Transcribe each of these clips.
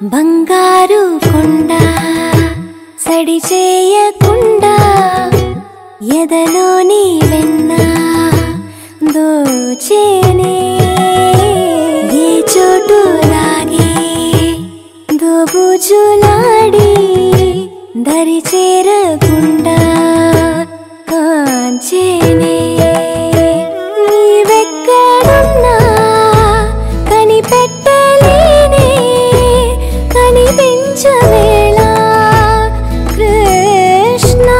బంగారు కొండ సడి చేయకుండా ఎదలోని వెన్న దోచేనే ఏ చోటు లాగే దోబుజులాడి దరి చేరకుండా కాంచేనే నీవెక్కడున్నా కనిపెట్టలేనే కనిపించవేళ కృష్ణ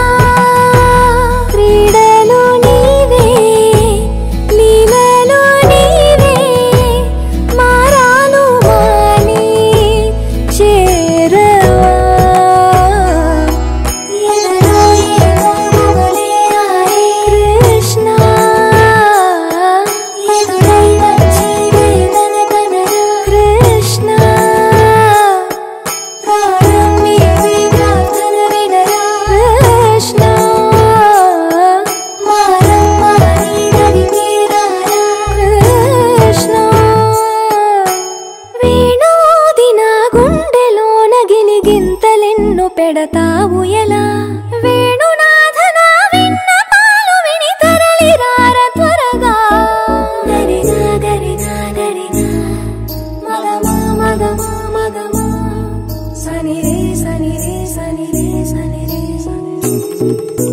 క్రీడలు నీవే లీలలు నీవే మారాను వాణి చేరవా ఎదలో ఏదో మొదలే ఆడే కృష్ణ ఎదురై వచ్చి వేదన కనరా కృష్ణ ప్రాణం నీవే ప్రార్థన వినరా కృష్ణ మారం మారి నడిపేరారా కృష్ణ వేణోది నా గుండెలోన గిలిగింతలెన్ను పెడతావు ఎలా వేణునాథ నా విన్నపాలు విని తరలిరార త్వరగా గరినా గరినా గరినా మగమా మగమా మగమా సని రే సని రే సని రే సని రే సని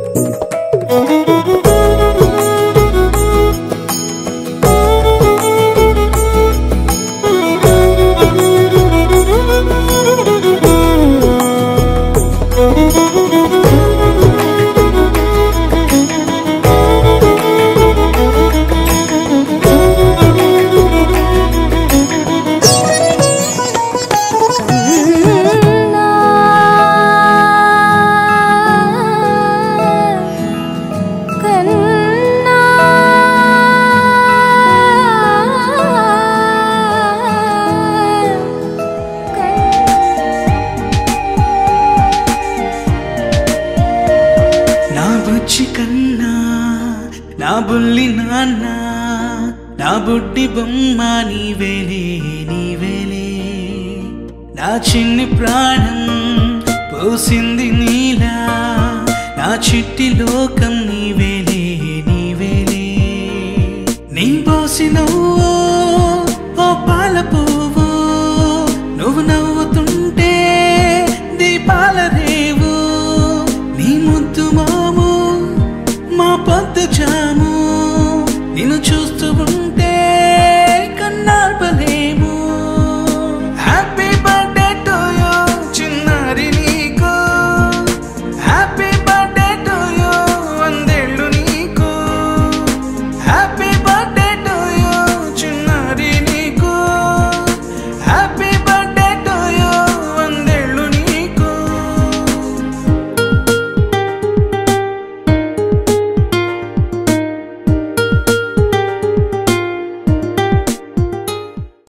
కన్నా కన్నా నా బుజ్జి కన్నా నా బుల్లి నాన్న నా బుడ్డి బొమ్మ నీవేలే నీవేలే నా చిన్ని ప్రాణం పోసింది నీలా నా చిట్టి లోకం నీవేలే నీవేలే నీ పోసిన ఓ